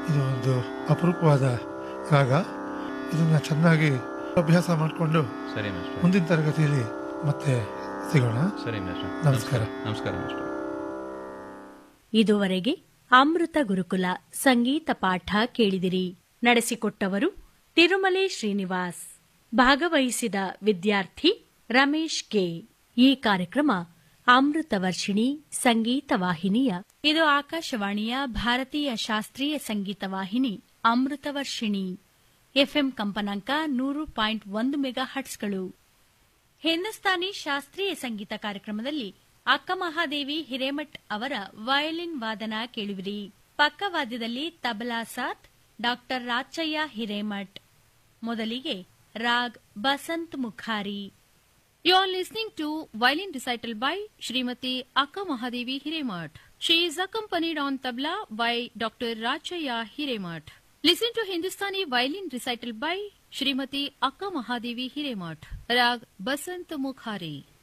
ಇದು ಒಂದು ಅಪರೂಪವಾದ ರಾಗ ಇದನ್ನ ಚೆನ್ನಾಗಿ ಅಭ್ಯಾಸ ಮಾಡಿಕೊಂಡು ಸರಿ ಮಾಸ್ಟರ್ ಮುಂದಿನ ತರಗತಿಯಲ್ಲಿ ಮತ್ತೆ ಸಿಗೋಣ ಸರಿ ಮಾಸ್ಟರ್ ನಮಸ್ಕಾರ. ನಮಸ್ಕಾರ ಮಾಸ್ಟರ್ ಇದುವರೆಗೆ ಅಮೃತ ಗುರುಕುಲ ಸಂಗೀತ ಪಾಠ ಕೇಳಿದಿರಿ ನಡೆಸಿಕೊಟ್ಟವರು ತಿರುಮಲೆ ಶ್ರೀನಿವಾಸ್ ಭಾಗವಹಿಸಿದ ವಿದ್ಯಾರ್ಥಿ ರಮೇಶ್ ಕೆ ಈ ಕಾರ್ಯಕ್ರಮ ಅಮೃತ ವರ್ಷಿಣಿ ಸಂಗೀತ ವಾಹಿನಿಯ ಇದು ಆಕಾಶವಾಣಿಯ ಭಾರತೀಯ ಶಾಸ್ತ್ರೀಯ ಸಂಗೀತ ವಾಹಿನಿ ಅಮೃತ ವರ್ಷಿಣಿ ಎಫ್ಎಂ ಕಂಪನಾಂಕ ನೂರು ಪಾಯಿಂಟ್ ಒಂದು ಮೆಗಾ ಹಟ್ಸ್ಗಳು ಹಿಂದೂಸ್ತಾನಿ ಶಾಸ್ತ್ರೀಯ ಸಂಗೀತ ಕಾರ್ಯಕ್ರಮದಲ್ಲಿ ಅಕ್ಕ ಮಹಾದೇವಿ ಹಿರೇಮಠ್ ಅವರ ವಯಲಿನ್ ವಾದನ ಕೇಳುವಿರಿ ಪಕ್ಕವಾದ್ಯದಲ್ಲಿ ತಬಲಾ ಸಾಥ್ ಡಾಕ್ಟರ್ ರಾಚಯ್ಯ ಹಿರೇಮಠ್ ಮೊದಲಿಗೆ raag Basant ಮುಖಾರಿ You are listening to violin recital by Srimati Akka Mahadevi Hiremath. She is accompanied on tabla by Dr. Rachaya Hiremath. Listen to Hindustani violin recital by Srimati Akka Mahadevi Hiremath. Rag Basant Mukhari.